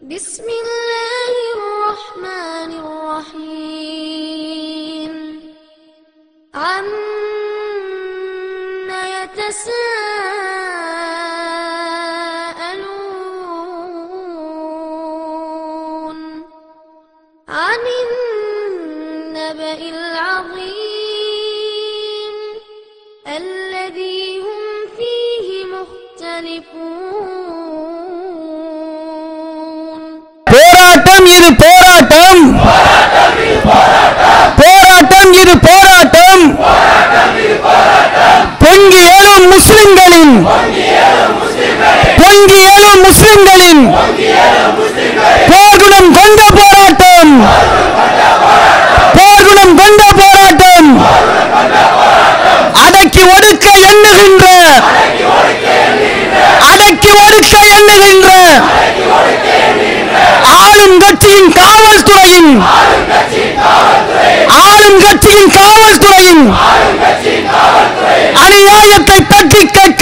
بسم الله الرحمن الرحيم عم يتساءلون عن النبأ العظيم الذي هم فيه مختلفون போராட்டம் இது போராட்டம் போராட்டம் இது போராட்டம் பொங்கி எழும் முஸ்லிம்களின் பொங்கி எழும் முஸ்லிம்களின் போர்க்குணம் கொண்ட போராட்டம் போர்க்குணம் கொண்ட போராட்டம் அடக்கி ஒடுக்க எண்ணுகின்ற அடக்கி ஒடுக்க எண்ணுகின்ற ஆளும் கட்சியின் காவல்துறையின் ஆளும் கட்சியின் காவல்துறையின் அநியாயத்தை தட்டி கேட்க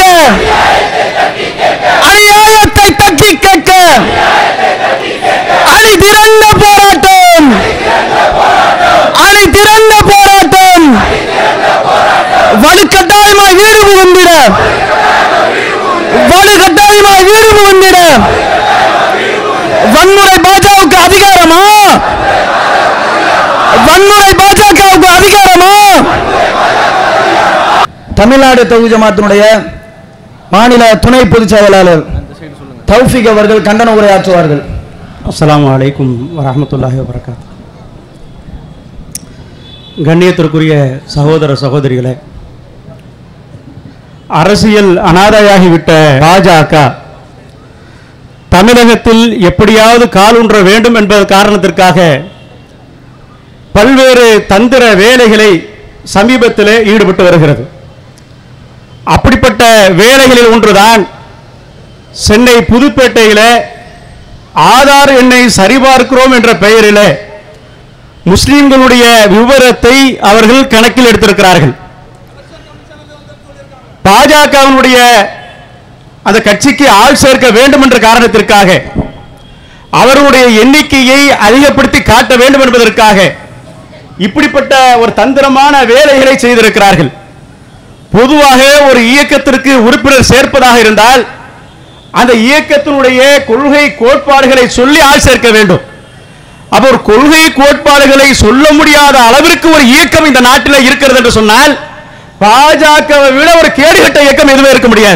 அநியாயத்தை தட்டி கேட்க அணி திரண்ட போராட்டம் அணி திரண்ட போராட்டம் வலுக்கட்டாயமாய் வீடு புகுந்திட வலுக்கட்டாயமாய் வீடு புகுந்திட வன்முறை பாஜகவுக்கு அதிகாரமா வன்முறை பாஜகவுக்கு அதிகாரமா தமிழ்நாடு தொகுதி ஜமாத்தினுடைய மாநில துணை பொதுச் செயலாளர் தௌஃபிக் அவர்கள் கண்டன உரையாற்றுவார்கள் அஸ்ஸலாமு அலைக்கும் வரஹ்மத்துல்லாஹி வபரகாத் கண்ணியத்திற்குரிய சகோதர சகோதரிகளே அரசியல் அனாதையாகிவிட்ட பாஜக தமிழகத்தில் எப்படியாவது காலூன்ற வேண்டும் என்பது காரணத்திற்காக பல்வேறு தந்திர வேலைகளை சமீபத்திலே ஈடுபட்டு வருகிறது அப்படிப்பட்ட வேலைகளில் ஒன்றுதான் சென்னை புதுப்பேட்டையிலே ஆதார் எண்ணை சரிபார்க்கிறோம் என்ற பெயரில் முஸ்லிம்களுடைய விவரத்தை அவர்கள் கணக்கில் எடுத்திருக்கிறார்கள் பாஜகவினுடைய அந்த கட்சிக்கு ஆள் சேர்க்க வேண்டும் என்ற காரணத்திற்காக அவர்களுடைய எண்ணிக்கையை அதிகப்படுத்தி காட்ட வேண்டும் என்பதற்காக இப்படிப்பட்ட ஒரு தந்திரமான வேலைகளை செய்திருக்கிறார்கள் பொதுவாக ஒரு இயக்கத்திற்கு உறுப்பினர் சேர்ப்பதாக இருந்தால் அந்த இயக்கத்தினுடைய கொள்கை கோட்பாடுகளை சொல்லி ஆள் சேர்க்க வேண்டும் அப்ப ஒரு கொள்கை கோட்பாடுகளை சொல்ல முடியாத அளவிற்கு ஒரு இயக்கம் இந்த நாட்டில் இருக்கிறது என்று சொன்னால் பாஜகவை விட ஒரு கேடுகட்ட இயக்கம் எதுவே இருக்க முடியாது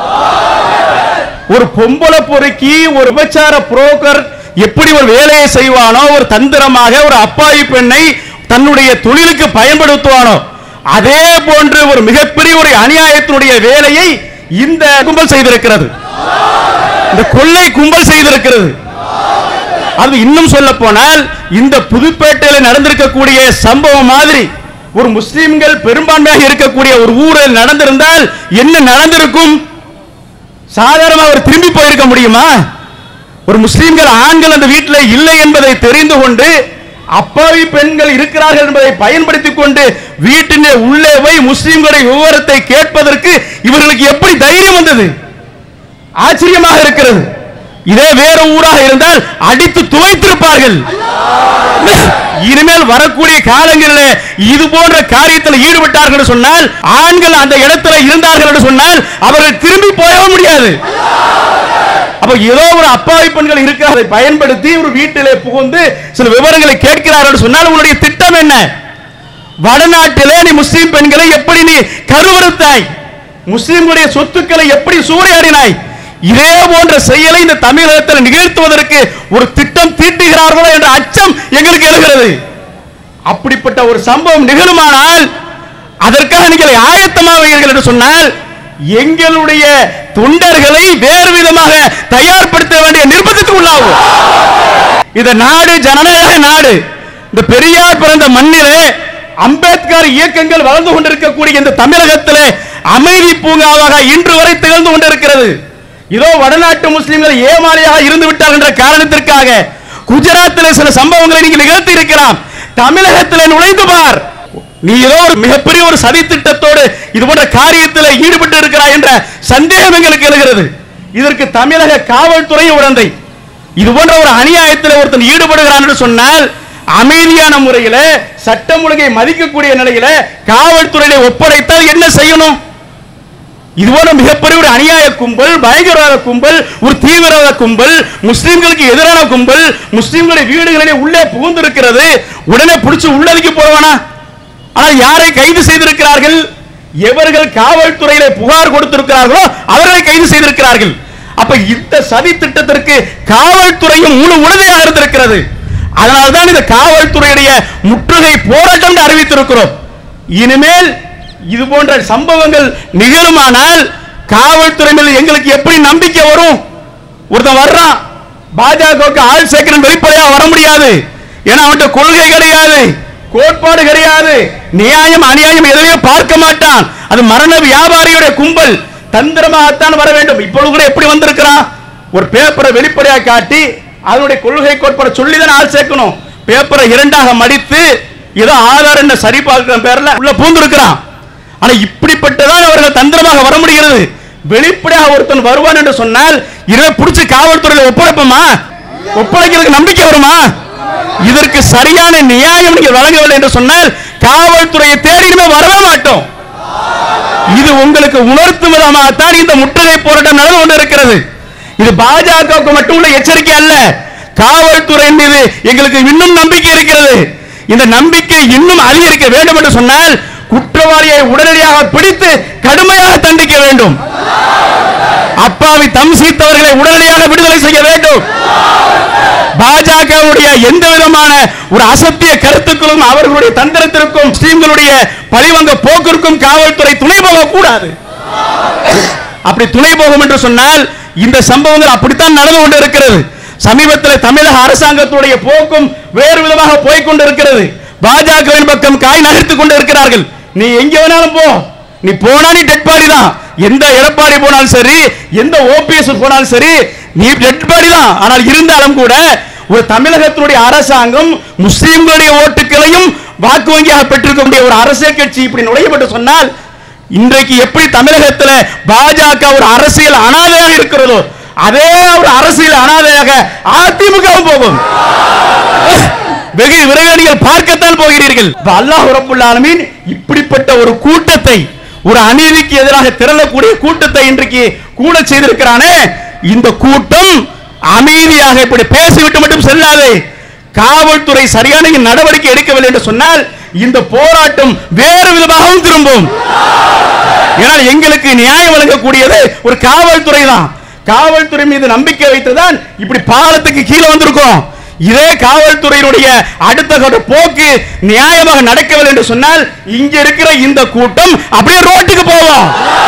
ஒரு பொம்பளை பொறுக்கி ஒரு விபச்சார புரோக்கர் எப்படி ஒரு வேலையை செய்வானோ ஒரு தந்திரமாக ஒரு அப்பாவி பெண்ணை தன்னுடைய தொழிலுக்கு பயன்படுத்துவானோ அதே போன்று ஒரு மிகப்பெரிய ஒரு அநியாயத்தினுடைய வேலையை இந்த கும்பல் செய்திருக்கிறது இந்த கொள்ளை கும்பல் செய்திருக்கிறது அது இன்னும் சொல்ல போனால் இந்த புதுப்பேட்டையில் நடந்திருக்கக்கூடிய சம்பவம் மாதிரி ஒரு முஸ்லிம்கள் பெரும்பான்மையாக இருக்கக்கூடிய ஒரு ஊரில் நடந்திருந்தால் என்ன நடந்திருக்கும் சாதாரணமாக அவர் திரும்பி போயிருக்க முடியுமா ஒரு முஸ்லிம்கள் ஆண்கள் அந்த வீட்டில் இல்லை என்பதை தெரிந்து கொண்டு அப்பாவி பெண்கள் இருக்கிறார்கள் என்பதை பயன்படுத்திக் கொண்டு வீட்டினே உள்ளே போய் முஸ்லிம்களுடைய விவரத்தை கேட்பதற்கு இவர்களுக்கு எப்படி தைரியம் வந்தது ஆச்சரியமாக இருக்கிறது இதே வேற ஊராக இருந்தால் அடித்து துவைத்திருப்பார்கள் இனிமேல் வரக்கூடிய காலங்களில் இது போன்ற காரியத்தில் ஈடுபட்டார்கள் என்று சொன்னால் ஆண்கள் அந்த இடத்துல இருந்தார்கள் என்று சொன்னால் அவர்கள் திரும்பி போக முடியாது அப்ப ஏதோ ஒரு அப்பாவி பெண்கள் இருக்கிறதை பயன்படுத்தி ஒரு வீட்டிலே புகுந்து சில விவரங்களை கேட்கிறார்கள் என்று சொன்னால் உங்களுடைய திட்டம் என்ன வடநாட்டிலே நீ முஸ்லிம் பெண்களை எப்படி நீ கருவறுத்தாய் முஸ்லிம்களுடைய சொத்துக்களை எப்படி சூறையாடினாய் இதே போன்ற செயலை இந்த தமிழகத்தில் நிகழ்த்துவதற்கு ஒரு திட்டம் தீட்டுகிறார்களோ என்ற அச்சம் எங்களுக்கு எழுகிறது அப்படிப்பட்ட ஒரு சம்பவம் நிகழுமானால் அதற்காக நீங்கள் ஆயத்தமாவீர்கள் என்று சொன்னால் எங்களுடைய தொண்டர்களை வேறு விதமாக தயார்படுத்த வேண்டிய நிர்பந்தத்துக்கு உள்ளாகும் இந்த நாடு ஜனநாயக நாடு இந்த பெரியார் பிறந்த மண்ணிலே அம்பேத்கர் இயக்கங்கள் வளர்ந்து கொண்டிருக்கக்கூடிய இந்த தமிழகத்திலே அமைதி பூங்காவாக இன்று வரை திகழ்ந்து கொண்டிருக்கிறது இதோ வடநாட்டு முஸ்லிம்கள் ஏமாளியாக இருந்து விட்டார் என்ற காரணத்திற்காக குஜராத்தில் சில சம்பவங்களை நீங்கள் நிகழ்த்தி இருக்கலாம் தமிழகத்தில் நுழைந்து பார் நீ ஏதோ ஒரு மிகப்பெரிய ஒரு சதி திட்டத்தோடு இது போன்ற காரியத்தில் ஈடுபட்டு இருக்கிறாய் என்ற சந்தேகம் எங்களுக்கு எழுகிறது இதற்கு தமிழக காவல்துறை உடந்தை இது போன்ற ஒரு அநியாயத்தில் ஒருத்தன் ஈடுபடுகிறான் என்று சொன்னால் அமைதியான முறையில சட்டம் ஒழுங்கை மதிக்கக்கூடிய நிலையில காவல்துறையில ஒப்படைத்தால் என்ன செய்யணும் இது போன்ற மிகப்பெரிய ஒரு அநியாய கும்பல் பயங்கரவாத கும்பல் ஒரு தீவிரவாத கும்பல் முஸ்லிம்களுக்கு எதிரான கும்பல் முஸ்லிம்களுடைய வீடுகளிலே உள்ளே புகுந்திருக்கிறது உடனே பிடிச்சு உள்ளதுக்கு போவானா ஆனால் யாரை கைது செய்திருக்கிறார்கள் எவர்கள் காவல்துறையில புகார் கொடுத்திருக்கிறார்களோ அவர்களை கைது செய்திருக்கிறார்கள் அப்ப இந்த சதி திட்டத்திற்கு காவல்துறையும் முழு உறுதியாக இருந்திருக்கிறது அதனால்தான் இந்த காவல்துறையுடைய முற்றுகை போராட்டம் என்று அறிவித்திருக்கிறோம் இனிமேல் இது போன்ற சம்பவங்கள் நிகழுமானால் காவல்துறை மேல் எங்களுக்கு எப்படி நம்பிக்கை வரும் ஒருத்தன் வர்றான் பாஜகவுக்கு ஆள் சேர்க்கிறேன் வெளிப்படையா வர முடியாது ஏன்னா அவன்கிட்ட கொள்கை கிடையாது கோட்பாடு கிடையாது நியாயம் அநியாயம் எதுவுமே பார்க்க மாட்டான் அது மரண வியாபாரியுடைய கும்பல் தந்திரமாகத்தான் வர வேண்டும் இப்பொழுது கூட எப்படி வந்திருக்கிறான் ஒரு பேப்பரை வெளிப்படையா காட்டி அதனுடைய கொள்கை கோட்பாடு சொல்லி தான் ஆள் சேர்க்கணும் பேப்பரை இரண்டாக மடித்து ஏதோ ஆதார் என்ன சரி பார்க்கிற பேர்ல உள்ள பூந்திருக்கிறான் ஆனா இப்படிப்பட்டதான் அவர்கள் தந்திரமாக வர முடிகிறது வெளிப்படையாக ஒருத்தன் வருவான் என்று சொன்னால் இதை பிடிச்சு காவல்துறையில ஒப்படைப்போமா ஒப்படைக்கிறதுக்கு நம்பிக்கை வருமா இதற்கு சரியான நியாயம் நீங்கள் வழங்கவில்லை என்று சொன்னால் காவல்துறையை தேடிடுமே வரவே மாட்டோம் இது உங்களுக்கு உணர்த்தும் விதமாகத்தான் இந்த முற்றுகை போராட்டம் நடந்து கொண்டிருக்கிறது இது பாஜகவுக்கு மட்டும் உள்ள எச்சரிக்கை அல்ல காவல்துறை மீது எங்களுக்கு இன்னும் நம்பிக்கை இருக்கிறது இந்த நம்பிக்கை இன்னும் அதிகரிக்க வேண்டும் என்று சொன்னால் குற்றவாளியை உடனடியாக பிடித்து கடுமையாக தண்டிக்க வேண்டும் அப்பாவி தம்சீத்தவர்களை உடனடியாக விடுதலை செய்ய வேண்டும் பாஜகவுடைய எந்த விதமான ஒரு அசத்திய கருத்துக்களும் அவர்களுடைய தந்திரத்திற்கும் முஸ்லீம்களுடைய பழிவங்க போக்கிற்கும் காவல்துறை துணை போகக்கூடாது அப்படி துணை போகும் என்று சொன்னால் இந்த சம்பவங்கள் அப்படித்தான் நடந்து கொண்டு இருக்கிறது சமீபத்தில் தமிழக அரசாங்கத்துடைய போக்கும் வேறு விதமாக போய்க் கொண்டிருக்கிறது பாஜகவின் பக்கம் காய் நகர்த்துக் கொண்டு இருக்கிறார்கள் நீ எங்க வேணாலும் போ நீ போனா நீ டெட் பாடி தான் எந்த எடப்பாடி போனாலும் சரி எந்த ஓபிஎஸ் போனாலும் சரி நீ டெட் பாடி தான் ஆனால் இருந்தாலும் கூட ஒரு தமிழகத்தினுடைய அரசாங்கம் முஸ்லிம்களுடைய ஓட்டுகளையும் வாக்கு வங்கியாக பெற்றிருக்கக்கூடிய ஒரு அரசியல் கட்சி இப்படி நுழையப்பட்டு சொன்னால் இன்றைக்கு எப்படி தமிழகத்தில் பாஜக ஒரு அரசியல் அனாதையாக இருக்கிறதோ அதே ஒரு அரசியல் அனாதையாக அதிமுகவும் போகும் வெகு விரைவில் நீங்கள் பார்க்கத்தான் போகிறீர்கள் இப்ப அல்லாஹ் ரப்புல் ஆலமீன் இப்படிப்பட்ட ஒரு கூட்டத்தை ஒரு அநீதிக்கு எதிராக திரளக்கூடிய கூட்டத்தை இன்றைக்கு கூட செய்திருக்கிறானே இந்த கூட்டம் அமைதியாக இப்படி பேசிவிட்டு மட்டும் செல்லாது காவல்துறை சரியான நடவடிக்கை எடுக்கவில்லை என்று சொன்னால் இந்த போராட்டம் வேறு விதமாகவும் திரும்பும் ஏனால் எங்களுக்கு நியாயம் வழங்கக்கூடியது ஒரு காவல்துறை தான் காவல்துறை மீது நம்பிக்கை வைத்துதான் இப்படி பாலத்துக்கு கீழே வந்திருக்கோம் இதே காவல்துறையினுடைய அடுத்த கட்ட போக்கு நியாயமாக நடக்கவில்லை என்று சொன்னால் இங்க இருக்கிற இந்த கூட்டம் அப்படியே ரோட்டுக்கு போவோம்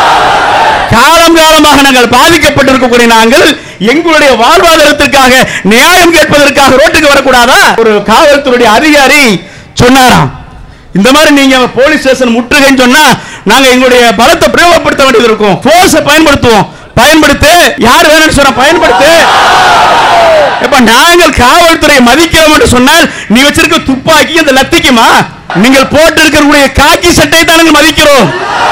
காலம் காலமாக நாங்கள் பாதிக்கப்பட்டிருக்கக்கூடிய நாங்கள் எங்களுடைய வாழ்வாதாரத்திற்காக நியாயம் கேட்பதற்காக ரோட்டுக்கு வரக்கூடாதா ஒரு காவல்துறையுடைய அதிகாரி சொன்னாராம் இந்த மாதிரி நீங்க போலீஸ் ஸ்டேஷன் முற்றுகைன்னு சொன்னா நாங்க எங்களுடைய பலத்தை பிரயோகப்படுத்த வேண்டியது இருக்கும் போர்ஸ பயன்படுத்துவோம் பயன்படுத்து யார் வேணும்னு சொன்னா பயன்படுத்து இப்ப நாங்கள் காவல்துறை மதிக்கிறோம் என்று சொன்னால் நீ வச்சிருக்க துப்பாக்கி அந்த லத்திக்குமா நீங்கள் போட்டு இருக்கக்கூடிய காக்கி சட்டையை தான் நாங்கள் மதிக்கிறோம்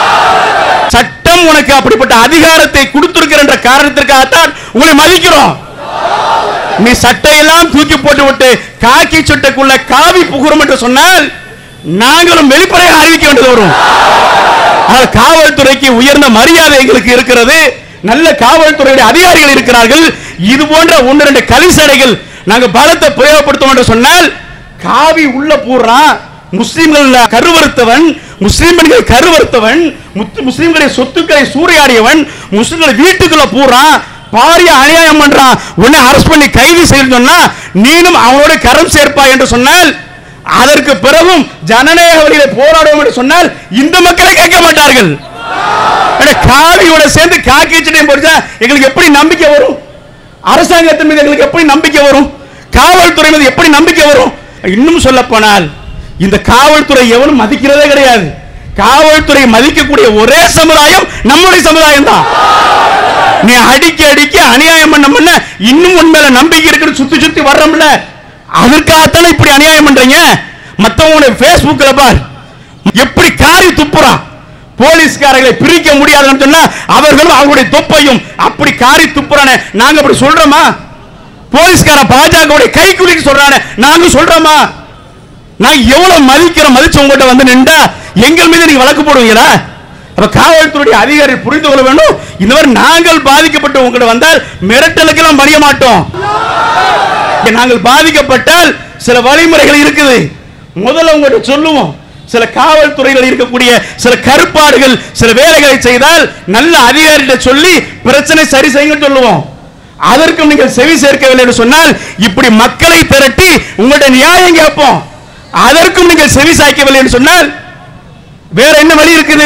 சட்டம் உனக்கு அப்படிப்பட்ட அதிகாரத்தை கொடுத்திருக்கிற என்ற காரணத்திற்காகத்தான் உங்களை மதிக்கிறோம் நீ சட்டையெல்லாம் தூக்கி போட்டு விட்டு காக்கி சட்டைக்குள்ள காவி புகுறோம் என்று சொன்னால் நாங்களும் வெளிப்படையாக அறிவிக்க வேண்டியது வரும் ஆனால் காவல்துறைக்கு உயர்ந்த மரியாதை எங்களுக்கு இருக்கிறது நல்ல காவல்துறையுடைய அதிகாரிகள் இருக்கிறார்கள் இது போன்ற ஒன்று ரெண்டு கலிசடைகள் நாங்க பலத்தை பிரயோகப்படுத்துவோம் என்று சொன்னால் காவி உள்ள பூர்றான் முஸ்லிம்கள் கருவறுத்தவன் முஸ்லிம் பெண்கள் கருவறுத்தவன் முத்து- முஸ்லிம்களுடைய சொத்துக்களை சூறையாடியவன் முஸ்லிம்களை வீட்டுக்குள்ள பூர்றான் பாரிய அநியாயம் பண்றான் உன்னை அரெஸ்ட் பண்ணி கைது செய்யணும் சொன்னா நீனும் அவனோட கரம் சேர்ப்பாய் என்று சொன்னால் அதற்கு பிறகும் ஜனநாயக வழியில போராடுவோம் என்று சொன்னால் இந்த மக்களை கேட்க மாட்டார்கள் அட, காவியோட சேர்ந்து காக்கி சட்டையும் போடுச்சா எங்களுக்கு எப்படி நம்பிக்கை வரும் அரசாங்கத்தின் மீது எங்களுக்கு எப்படி நம்பிக்கை வரும் காவல்துறை மீது எப்படி நம்பிக்கை வரும் இன்னும் சொல்ல போனால் இந்த காவல்துறை எவனும் மதிக்கிறதே கிடையாது காவல்துறை மதிக்கக்கூடிய ஒரே சமுதாயம் நம்முடைய சமுதாயம் தான் நீ அடிக்க அடிக்க அநியாயம் பண்ண பண்ண இன்னும் உன் மேல நம்பிக்கை இருக்குன்னு சுத்தி சுத்தி வர்றோம்ல அதற்காகத்தானே இப்படி அநியாயம் பண்றீங்க மத்தவங்களுடைய Facebookல பார் எப்படி காரி துப்புறான் போலீஸ்காரர்களை பிரிக்க முடியாதுன்னு சொன்னா அவர்களும் அவங்களுடைய தொப்பையும் அப்படி காரி துப்புறானே நாங்க அப்படி சொல்றோமா போலீஸ்கார பாஜகவுடைய கை குலுக்கி சொல்றானே நாங்க சொல்றோமா நான் எவ்வளவு மதிக்கிற மதிச்சு உங்ககிட்ட வந்து நின்றா எங்கள் மீது நீங்க வழக்கு போடுவீங்களா அப்ப காவல்துறையுடைய அதிகாரி புரிந்து கொள்ள வேண்டும் இந்த மாதிரி நாங்கள் பாதிக்கப்பட்டு உங்ககிட்ட வந்தால் மிரட்டலுக்கெல்லாம் பணிய மாட்டோம் இங்க நாங்கள் பாதிக்கப்பட்டால் சில வழிமுறைகள் இருக்குது முதல்ல உங்ககிட்ட சொல்லுவோம் சில காவல்துறையில் இருக்கக்கூடிய சில கருப்பாடுகள் சில வேலைகளை செய்தால் நல்ல அதிகாரிகிட்ட சொல்லி பிரச்சனை சரி செய்யுங்க சொல்லுவோம் அதற்கும் நீங்கள் செவி சேர்க்கவில்லை என்று சொன்னால் இப்படி மக்களை திரட்டி உங்கள்ட்ட நியாயம் கேட்போம் அதற்கும் நீங்கள் செவி சாய்க்கவில்லை என்று சொன்னால் வேற என்ன வழி இருக்குது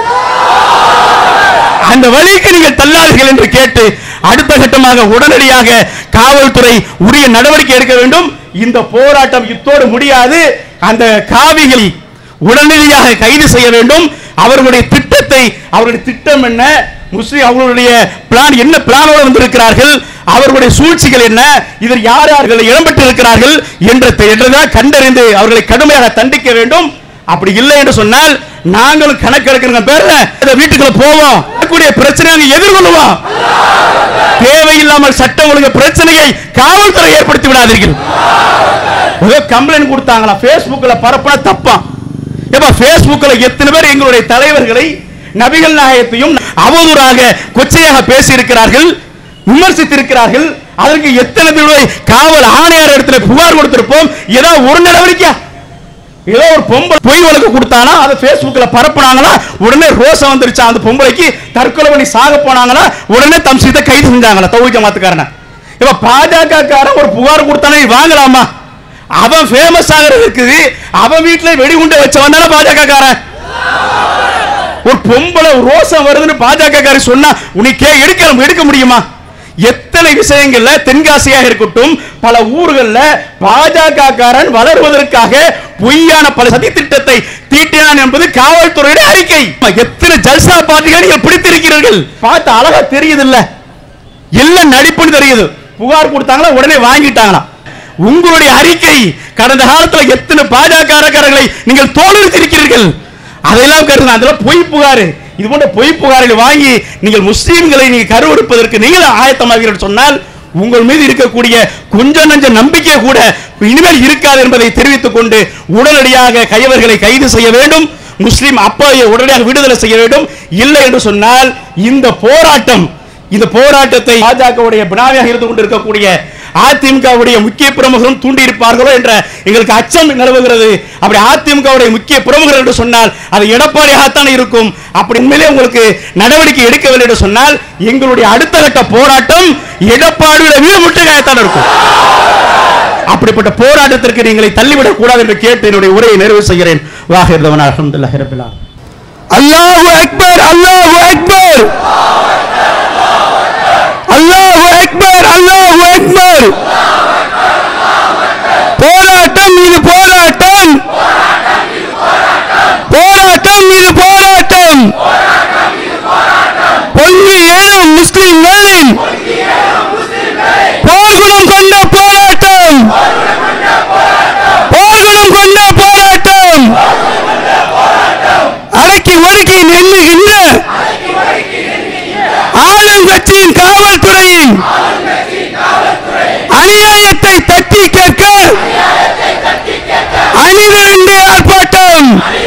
அந்த வழிக்கு நீங்கள் தள்ளாதீர்கள் என்று கேட்டு அடுத்த கட்டமாக உடனடியாக காவல்துறை உரிய நடவடிக்கை எடுக்க வேண்டும் இந்த போராட்டம் இத்தோடு முடியாது அந்த காவிகளை உடனடியாக கைது செய்ய வேண்டும் அவர்களுடைய திட்டத்தை அவருடைய திட்டம் என்ன முஸ்லிம் அவர்களுடைய பிளான் என்ன பிளானோடு வந்திருக்கிறார்கள் அவர்களுடைய சூழ்ச்சிகள் என்ன இதில் யார் யார்கள் இடம்பெற்று இருக்கிறார்கள் என்ற என்றதான் கண்டறிந்து அவர்களை கடுமையாக தண்டிக்க வேண்டும் அப்படி இல்லை என்று சொன்னால் நாங்களும் கணக்கெடுக்கிற பேர்ல இந்த வீட்டுக்குள்ள போவோம் கூடிய பிரச்சனையை அங்க எதிர்கொள்ளுவோம் தேவையில்லாமல் சட்டம் ஒழுங்கு பிரச்சனையை காவல்துறை ஏற்படுத்தி விடாதீர்கள் ஏதோ கம்ப்ளைண்ட் கொடுத்தாங்களா Facebookல பரப்புனா தப்பா ஏப்பா Facebookல எத்தனை பேர் எங்களுடைய தலைவர்களை நபிகள் நாயகத்தையும் அவதூறாக கொச்சையாக பேசி இருக்கிறார்கள் விமர்சித்திருக்கிறார்கள் அதற்கு எத்தனை தடவை காவல் ஆணையர் இடத்துல புகார் கொடுத்திருப்போம் ஏதாவது ஒரு நடவடிக்கை ஏதோ ஒரு பொம்பளை பொய் வழக்கு கொடுத்தானா அதை Facebookல பரப்புனாங்களா உடனே ரோசம் வந்துருச்சா அந்த பொம்பளைக்கு தற்கொலை பண்ணி சாக போனாங்களா உடனே தம்சீத்தை கைது செஞ்சாங்களா தௌஹீத் ஜமாத்துக்காரன இப்ப பாஜக காரன் ஒரு புகார் கொடுத்தானே நீ வாங்கலாமா அவன் ஃபேமஸ் ஆகிறதுக்கு அவன் வீட்டுல வெடிகுண்டை வச்சவன் தானே பாஜக காரன் ஒரு பொம்பளை ரோசம் வருதுன்னு பாஜக காரி சொன்னா உனக்கே எடுக்க எடுக்க முடியுமா எத்தனை விஷயங்கள்ல தென்காசியாக இருக்கட்டும் பல ஊர்கள்ல பாஜக காரன் வளர்வதற்காக பொய்யான பல சதி திட்டத்தை தீட்டினான் என்பது காவல்துறையுடைய அறிக்கை எத்தனை ஜல்சா பார்ட்டிகளை நீங்கள் பிடித்திருக்கிறீர்கள் பார்த்து அழகா தெரியுது இல்ல எல்லாம் நடிப்புன்னு தெரியுது புகார் கொடுத்தாங்களா உடனே வாங்கிட்டாங்களா உங்களுடைய அறிக்கை கடந்த காலத்துல எத்தனை பாஜகக்காரர்களை நீங்கள் தோல்வித்திருக்கிறீர்கள் அதையெல்லாம் கருது அதெல்லாம் பொய் புகார் இது போன்ற பொய் புகார்களை வாங்கி நீங்கள் முஸ்லீம்களை நீங்க கருவெடுப்பதற்கு நீங்கள் ஆயத்தமாகிறீர்கள் சொன்னால் உங்கள் மீது இருக்கக்கூடிய கொஞ்சம் நஞ்ச நம்பிக்கை கூட இனிமேல் இருக்காது என்பதை தெரிவித்துக் கொண்டு உடனடியாக கையவர்களை கைது செய்ய வேண்டும் முஸ்லீம் அப்பாவை உடனடியாக விடுதலை செய்ய வேண்டும் இல்லை என்று சொன்னால் இந்த போராட்டம் இந்த போராட்டத்தை பாஜகவுடைய பினாவியாக இருந்து கொண்டிருக்கக்கூடிய அதிமுகவுடைய முக்கிய பிரமுகரும் தூண்டி இருப்பார்களோ என்ற எங்களுக்கு அச்சம் நிலவுகிறது அப்படி அதிமுகவுடைய முக்கிய பிரமுகர் என்று சொன்னால் அது எடப்பாடியாகத்தான் இருக்கும் அப்படி உண்மையிலே உங்களுக்கு நடவடிக்கை எடுக்கவில்லை என்று சொன்னால் எங்களுடைய அடுத்த கட்ட போராட்டம் எடப்பாடியுடைய வீடு முற்றுகையாகத்தான் இருக்கும் அப்படிப்பட்ட போராட்டத்திற்கு நீங்களை தள்ளிவிடக் கூடாது என்று கேட்டு என்னுடைய உரையை நிறைவு செய்கிறேன் வாகிருதவன் அலமதுல்லாஹி ரபில் ஆலமீன். அல்லாஹு அக்பர் அல்லாஹு அக்பர் அல்லாஹு அக்பர் அல்லாஹு அக்பர் போராட்டம் இது போராட்டம் போராட்டம் இது போராட்டம் பொங்கி ஏறும் முஸ்லிம்களின் போர்க்குணம் கொண்ட போராட்டம் போர்க்குணம் கொண்ட போராட்டம் அடக்கி ஒடுக்கி நின்றுகின்ற ஆளும் கட்சியின் காவல்துறையின் அநியாயத்தை தட்டி கேட்க அணிதிரண்டு ஆர்ப்பாட்டம்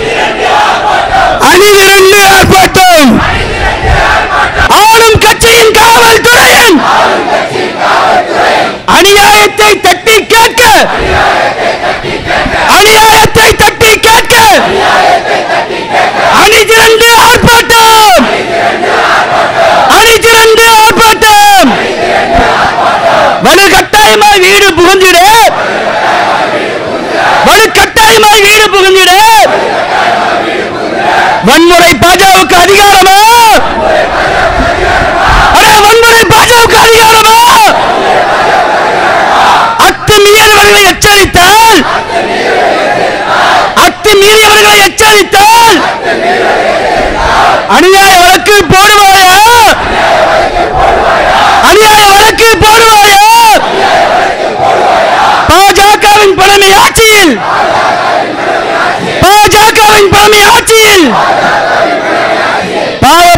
அணிதிரண்டு ஆர்ப்பாட்டம் ஆளும் கட்சியின் காவல்துறையின் அநியாயத்தை தட்டி கேட்க அநியாயத்தை தட்டி கேட்க அணிதிரண்டு ஆர்ப்பாட்டம் அணிதிரண்டு ஆர்ப்பாட்டம் வலு கட்டாயமாய் வீடு புகுந்திட வலு கட்டாயமாய் வீடு புகுந்திட வன்முறை பாஜகவுக்கு அதிகாரமா அடே வன்முறை பாஜகவுக்கு அதிகாரமா அத்துமீறியவர்களை எச்சரித்தால் அத்துமீறியவர்களை எச்சரித்தால் அநியாய வழக்கு போடுவாயா அநியாய வழக்கு போடுவாயா பாஜகவின் பழமை ஆட்சியில் பாஜகவின் பழமை ஆட்சியில்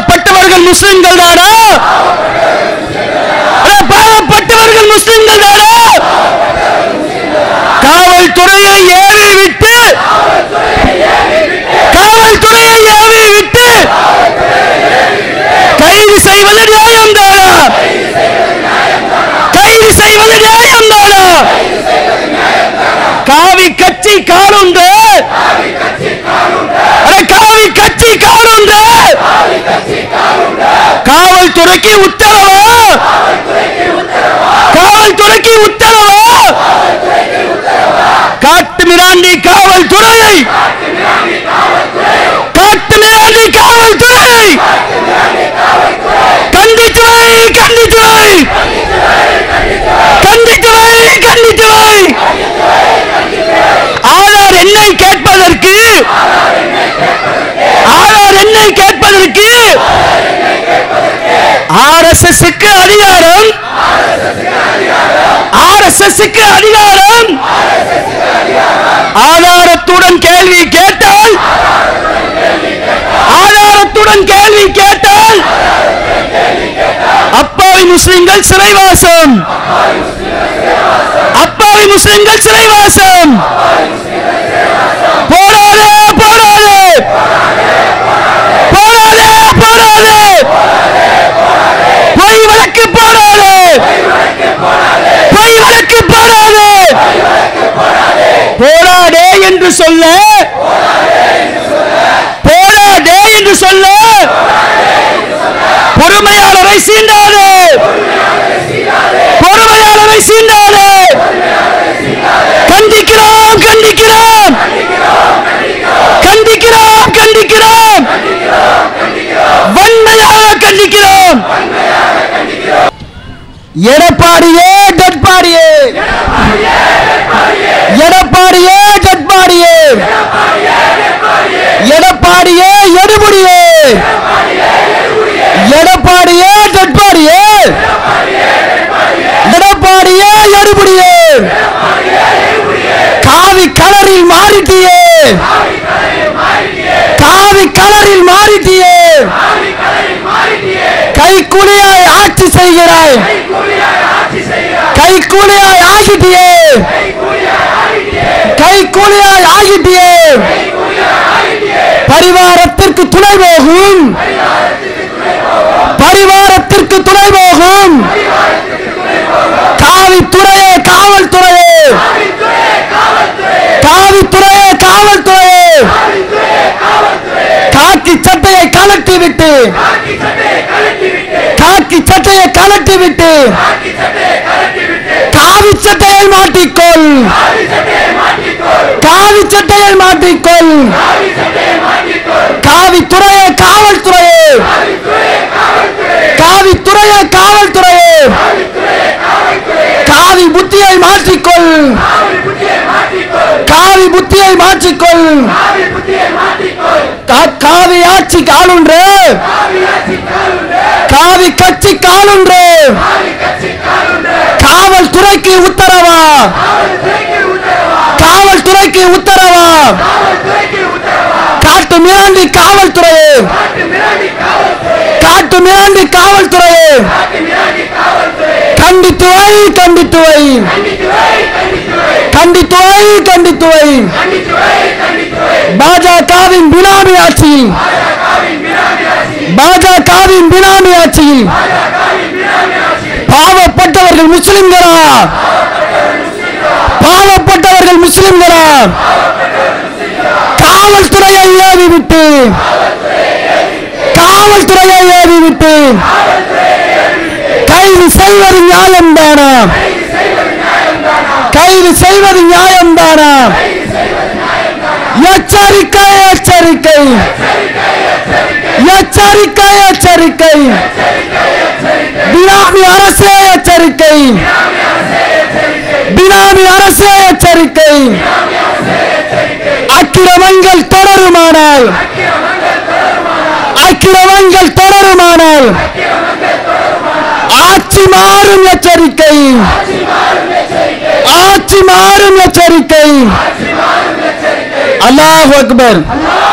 பாவப்பட்டவர்கள் முஸ்லிம்கள் தானா அட, பாவப்பட்டவர்கள் முஸ்லிம்கள் தானா கட்சி காலுண்டு அட காவி கட்சி காலுண்டு காவல்துறைக்கு உத்தரவு காவல்துறைக்கு உத்தரவு காட்டு மிராண்டி காவல்துறை காட்டு மிராண்டி காவல்துறை கண்டித்துறை கண்டித்துறை கண்டித்துறை கண்டித்துறை ஆதார் எண்ணை கேட்பதற்கு ஆதார் எண்ணை கேட்பதற்கு ஆர்எஸ்எஸ்க்கு அதிகாரம் ஆர்எஸ்எஸ்க்கு அதிகாரம் ஆதாரத்துடன் கேள்வி கேட்டால் ஆதாரத்துடன் கேள்வி கேட்டால் அப்பாவி முஸ்லிம்கள் சிறைவாசம் அப்பாவி முஸ்லிம்கள் சிறைவாசம் போராடு போராடு போராடு போராடு பொய் வழக்கு போராடு பொய் வழக்கு போராடு போராடே என்று சொல்ல போராடே என்று சொல்ல பொறுமையாளரை சீண்டாது பொறுமையாளரை சீண்டாது கண்டிக்கிறோம் கண்டிக்கிறோம் கண்டிக்கிறோம் கண்டிக்கிறோம் வன்மையாக கண்டிக்கிறோம் எடப்பாடியே டெட்பாடியே எடப்பாடியே டெட்பாடியே எடப்பாடியே எடுபடியே எடப்பாடியே டெட்பாடியே எடப்பாடியே எடுபடியே காவி கலரில் மாறிட்டியே காவி கலரில் மாறிட்டியே கைக்குலியாய் ஆட்சி செய்கிறாய் கைக்கூலியாய் ஆகிட்டியே கைக்கூலியாய் ஆகிட்டியே பரிவாரத்திற்கு துணை போகும் பரிவாரத்திற்கு துணை போகும் காவித்துறையே காவல்துறையே காவித்துறையே காவல்துறையே காக்கி சட்டையை கலட்டி விட்டு காக்கி சட்டையை கலட்டி விட்டு காவி சட்டையை மாட்டிக்கொள் காவி சட்டையை மாட்டிக்கொள் காவித்துறையே காவல்துறையே காவித்துறையே காவல்துறையே காவி புத்தியை மாற்றிக்கொள் காவி புத்தியை மாற்றிக்கொள் கா- காவி ஆட்சி காலுன்று காவி கட்சி காலுன்று காவல்துறைக்கு உத்தரவா காவல்துறைக்கு உத்தரவா காட்டு மிராண்டி காவல்துறையே காட்டு மிராண்டி காவல்துறையே கண்டித்து வை கண்டித்து வை கண்டித்து வை கண்டித்து வை பாஜகவின் பினாமி ஆட்சியில் பாஜகவின் பினாமி ஆட்சியில் பாவப்பட்டவர்கள் முஸ்லிம்களா பாவப்பட்டவர்கள் முஸ்லிம்களா காவல்துறையை ஏவி விட்டு காவல்துறையை ஏவி விட்டு கைது செய்வது நியாயம்தானா கைது செய்வது நியாயம்தானா எச்சரிக்கை எச்சரிக்கை எச்சரிக்கை எச்சரிக்கை பினாமி அரசே எச்சரிக்கை பினாமி அரசே எச்சரிக்கை அக்கிரமங்கள் தொடருமானால் அக்கிரமங்கள் தொடருமானால் ஆட்சி மாறும் எச்சரிக்கை ஆட்சி மாறும் எச்சரிக்கை அல்லாஹ் அக்பர்